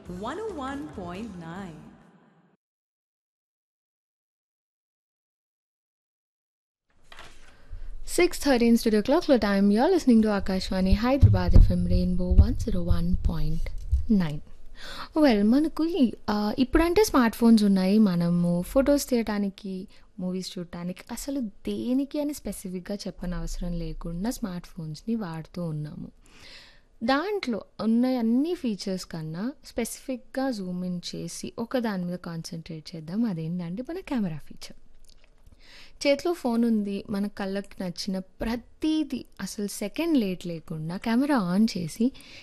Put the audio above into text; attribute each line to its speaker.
Speaker 1: 101.9.
Speaker 2: Six thirteen studio clock the time. You're listening to Akashwani Hyderabad FM Rainbow one zero one point nine. Well మనకు ఈ- ఆ, ఇప్పుడంటే smart phones ఉన్నాయి మనము photos తీయటానికి movies చూడటానికి అసలు దేనికి అని స్పెసిఫిక్గా చెప్పని అవసరం లేకుండా స్మార్ట్ ఫోన్స్ని వాడుతూ ఉన్నాము దాంట్లో ఉన్న అన్ని ఫీచర్స్ కన్నా స్పెసిఫిక్గా జూమ్ ఇన్ చేసి ఒక దాని మీద కాన్సన్ట్రేట్ చేద్దాం అదేంటంటే మన కెమెరా ఫీచర్ చేతిలో ఫోన్ ఉంది మన కళ్ళకి నచ్చిన ప్రతిదీ అసలు సెకండ్ లేట్ లేకుండా కెమెరా ఆన్ చేసి